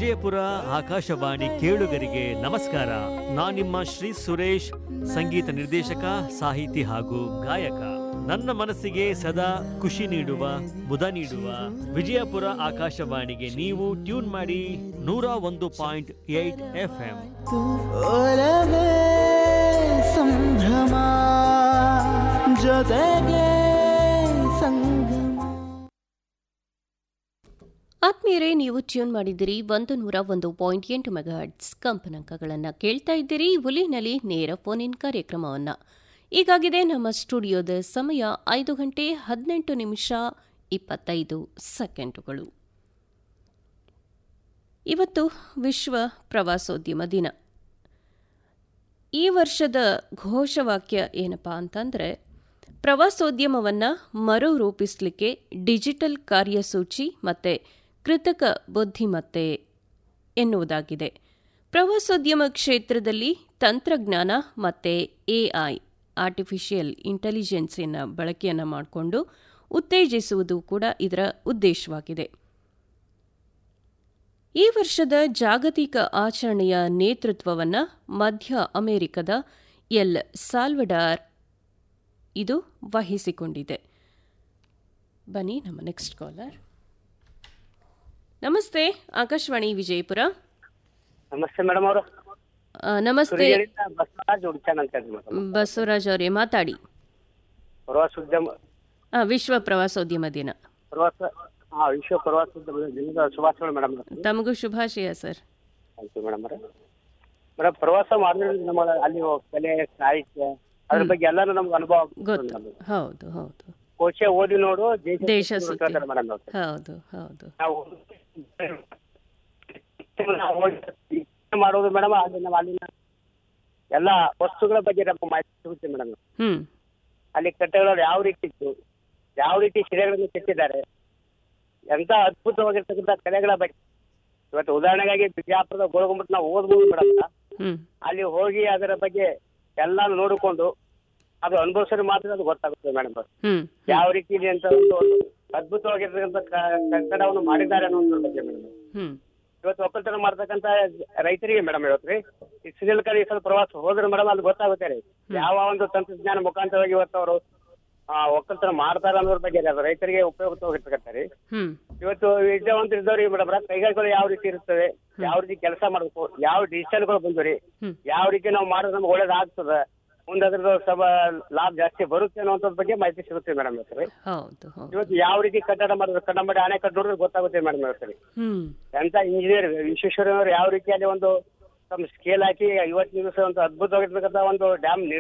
ವಿಜಯಪುರ ಆಕಾಶವಾಣಿ ಕೇಳುಗರಿಗೆ ನಮಸ್ಕಾರ ನಾನು ನಿಮ್ಮ ಶ್ರೀ ಸುರೇಶ್ ಸಂಗೀತ ನಿರ್ದೇಶಕ ಸಾಹಿತಿ ಹಾಗೂ ಗಾಯಕ ನನ್ನ ಮನಸ್ಸಿಗೆ ಸದಾ ಖುಷಿ ನೀಡುವ ಮುದ ನೀಡುವ ವಿಜಯಪುರ ಆಕಾಶವಾಣಿಗೆ ನೀವು ಟ್ಯೂನ್ ಮಾಡಿ ನೂರ ಒಂದು ಪಾಯಿಂಟ್ ಏಟ್ ಎಫ್ ಎಂ ಒಲವೇ ಸಂಭ್ರಮ ಜೊತೆಗೆ ಸಂಗಮ ಆತ್ಮೀಯರೇ ನೀವು ಟ್ಯೂನ್ ಮಾಡಿದ್ದೀರಿ ಒಂದು ನೂರ ಒಂದು ಪಾಯಿಂಟ್ ಎಂಟು ಮೆಗಾಹರ್ಟ್ಸ್ ಕಂಪನಾಂಕಗಳನ್ನು ಕೇಳ್ತಾ ಇದ್ದೀರಿ ಹುಲಿನಲ್ಲಿ ನೇರ ಫೋನ್ ಇನ್ ಕಾರ್ಯಕ್ರಮವನ್ನು ಈಗಾಗಿದೆ ನಮ್ಮ ಸ್ಟುಡಿಯೋದ ಸಮಯ ಐದು ಗಂಟೆ ಹದಿನೆಂಟು ನಿಮಿಷ ಇಪ್ಪತ್ತೈದು ಸೆಕೆಂಡುಗಳು ಇವತ್ತು ವಿಶ್ವ ಪ್ರವಾಸೋದ್ಯಮ ದಿನ ಈ ವರ್ಷದ ಘೋಷವಾಕ್ಯ ಏನಪ್ಪಾ ಅಂತಂದರೆ ಪ್ರವಾಸೋದ್ಯಮವನ್ನು ಮರುರೂಪಿಸಲಿಕ್ಕೆ ಡಿಜಿಟಲ್ ಕಾರ್ಯಸೂಚಿ ಮತ್ತು ಕೃತಕ ಬುದ್ಧಿಮತ್ತೆ ಎನ್ನುವುದಾಗಿದೆ ಪ್ರವಾಸೋದ್ಯಮ ಕ್ಷೇತ್ರದಲ್ಲಿ ತಂತ್ರಜ್ಞಾನ ಮತ್ತು ಎಐ ಆರ್ಟಿಫಿಷಿಯಲ್ ಇಂಟೆಲಿಜೆನ್ಸಿನ ಬಳಕೆಯನ್ನು ಮಾಡಿಕೊಂಡು ಉತ್ತೇಜಿಸುವುದು ಕೂಡ ಇದರ ಉದ್ದೇಶವಾಗಿದೆ ಈ ವರ್ಷದ ಜಾಗತಿಕ ಆಚರಣೆಯ ನೇತೃತ್ವವನ್ನು ಮಧ್ಯ ಅಮೆರಿಕದ ಎಲ್ ಸಾಲ್ವಡಾರ್ ಇದು ವಹಿಸಿಕೊಂಡಿದೆ ಬನ್ನಿ ನಮ್ಮ ನೆಕ್ಸ್ಟ್ ಕಾಲರ್ ನಮಸ್ತೆ ಆಕಾಶವಾಣಿ ವಿಜಯಪುರ ನಮಸ್ತೆ ಮೇಡಮ್ ಅವರು ಆ, ನಮಸ್ತೆ ಸುರಿಗಳಿಂದ ಬಸವರಾಜ್ ಉಡ್ಚಾನ್ ಅಂತ ಹೇಳಿ ಮೇಡಮ್ ಬಸವರಾಜ್ ಅವರೇ ಮಾತಾಡಿ ಪ್ರವಾಸೋದ್ಯಮ ಆ, ವಿಶ್ವ ಪ್ರವಾಸೋದ್ಯಮ ದಿನ ಪ್ರವಾಸ ಹಾ ವಿಶ್ವ ಪ್ರವಾಸೋದ್ಯಮ ದಿನದ ಶುಭಾಶಯಗಳು ಮೇಡಮ್ ತಮಗೂ ಶುಭಾಶಯ ಸರ್ ಥ್ಯಾಂಕ್ ಯು ಮೇಡಮ್ ಅವರೇ ಮೇಡಮ್ ಪ್ರವಾಸ ಮಾಡಿದ್ರೆ ನಮ್ಮ ಅಲ್ಲಿ ಕಲೆ ಸಾಹಿತ್ಯ ಅದ್ರ ಬಗ್ಗೆ ಎಲ್ಲಾನು ನಮ್ಗೆ ಅನುಭವ ಗೊತ್ತು ಹೌದು ಹೌದು ಕೋಶ ಓದಿ ನೋಡು ದೇಶ ದೇಶ ಸುತ್ತು ಸುತ್ತಿ. ಹೇಳ್ತಾರೆ ಮೇಡಮ್ ಅವ್ರು. ಹೌದು ಹೌದು ನಾವು ನಾವು ಹೋಗಿ ಇದ್ನ ಮಾಡೋದು ಮೇಡಮ್ ಅಲ್ಲಿ ನಾವು ಅಲ್ಲಿನ ಎಲ್ಲ ವಸ್ತುಗಳ ಬಗ್ಗೆ ನಮ್ಗೆ ಮಾಹಿತಿ ಸಿಗುತ್ತೆ ಮೇಡಮ್ ಹ್ಮ್ ಅಲ್ಲಿ ಕಟ್ಟೆಗಳು ಯಾವ ರೀತಿ ಇತ್ತು ಯಾವ ರೀತಿ ಶಿಲೆಗಳನ್ನು ಕೆತ್ತಿದ್ದಾರೆ ಎಂತ ಅದ್ಭುತವಾಗಿರ್ತಕ್ಕಂಥ ಕಲೆಗಳ ಬಗ್ಗೆ ಇವತ್ತು ಉದಾಹರಣೆಗಾಗಿ ಬಿಜಾಪುರದ ಗೋಳಗುಂಬಟ್ ನಾವು ಓದ್ಬೋದು ಮೇಡಮ್ ಹ್ಮ್ ಅಲ್ಲಿ ಹೋಗಿ ಅದರ ಬಗ್ಗೆ ಎಲ್ಲಾನು ನೋಡಿಕೊಂಡು ಅದು ಅನುಭವಿಸಿದ್ರೆ ಮಾತ್ರ ಅದು ಗೊತ್ತಾಗುತ್ತೆ ಮೇಡಮ್ ಹ್ಮ್ ಯಾವ ರೀತಿ ಇದೆ ಅಂತ ಒಂದು ಒಂದು ಅದ್ಭುತವಾಗಿರ್ತಕ್ಕಂಥ ಕ- ಕಟ್ಟಡವನ್ನು ಮಾಡಿದ್ದಾರೆ ಅನ್ನೋದ್ರ ಬಗ್ಗೆ ಮೇಡಮ್ ಹ್ಮ್ ಇವತ್ತು ಒಕ್ಕಲ್ತನ ಮಾಡ್ತಕ್ಕಂಥ ರೈತರಿಗೆ ಮೇಡಮ್ ಇವತ್ತು ರೀ ಈ ಶ್ರೀಲಂಕಾದ ಈ ಸಲ ಪ್ರವಾಸ ಹೋದ್ರೆ ಮೇಡಮ್ ಅದು ಗೊತ್ತಾಗುತ್ತೆ ರೀ ಯಾವ ಒಂದು ತಂತ್ರಜ್ಞಾನ ಮುಖಾಂತರವಾಗಿ ಇವತ್ತು ಅವರು ಒಕ್ಕಲ್ತನ ಮಾಡ್ತಾರ ಅನ್ನೋದ್ರ ಬಗ್ಗೆ ರೀ ಅದು ರೈತರಿಗೆ ಉಪಯುಕ್ತವಾಗಿರ್ತಕ್ಕಂಥ ರೀ ಹ್ಮ್ ಇವತ್ತು ವಿದ್ಯಾವಂತರು ಇದ್ದವ್ರಿಗೆ ಮೇಡಮ್ ಕೈಗಾರಿಕೆಗಳು ಯಾವ ರೀತಿ ಇರ್ತದೆ ಯಾವ ರೀತಿ ಕೆಲಸ ಮಾಡಬೇಕು ಯಾವ ಡಿಜಿಟಲ್ಗಳು ಬಂದ್ರಿ ಹ್ಮ್. ಯಾವ ರೀತಿ ನಾವು ಮಾಡಿದ್ರೆ ನಮ್ಗೆ ಒಳ್ಳೇದಾಗ್ತದ ಮುಂದೆ ಅದ್ರದ್ದು ಸ್ವಲ್ಪ ಲಾಭ ಜಾಸ್ತಿ ಬರುತ್ತೆ ಅನ್ನೋದ್ರ ಬಗ್ಗೆ ಮಾಹಿತಿ ಸಿಗುತ್ತೆ ಮೇಡಮ್ ಇವತ್ತು ರೀ ಹೌದು ಹೌದು ಇವತ್ತು ಯಾವ ರೀತಿ ಕಟ್ಟಡ ಮಾಡಿದ್ರೆ ಕನ್ನಂಬಡಿ ಅಣೆಕಟ್ಟು ನೋಡಿದ್ರೆ ಗೊತ್ತಾಗುತ್ತೆ ಮೇಡಮ್ ಇವತ್ತು ರೀ ಹ್ಮ್ ಎಂತ ಇಂಜಿನಿಯರ್ ವಿಶ್ವೇಶ್ವರಯ್ಯನವರು ಯಾವ ರೀತಿಯಲ್ಲಿ ಒಂದು ತಮ್ಮ ಸ್ಕೇಲ್ ಹಾಕಿ ಇವತ್ತಿನ ದಿವಸ ಒಂದು ಅದ್ಭುತವಾಗಿರ್ತಕ್ಕಂಥ ಒಂದು ಡ್ಯಾಮ್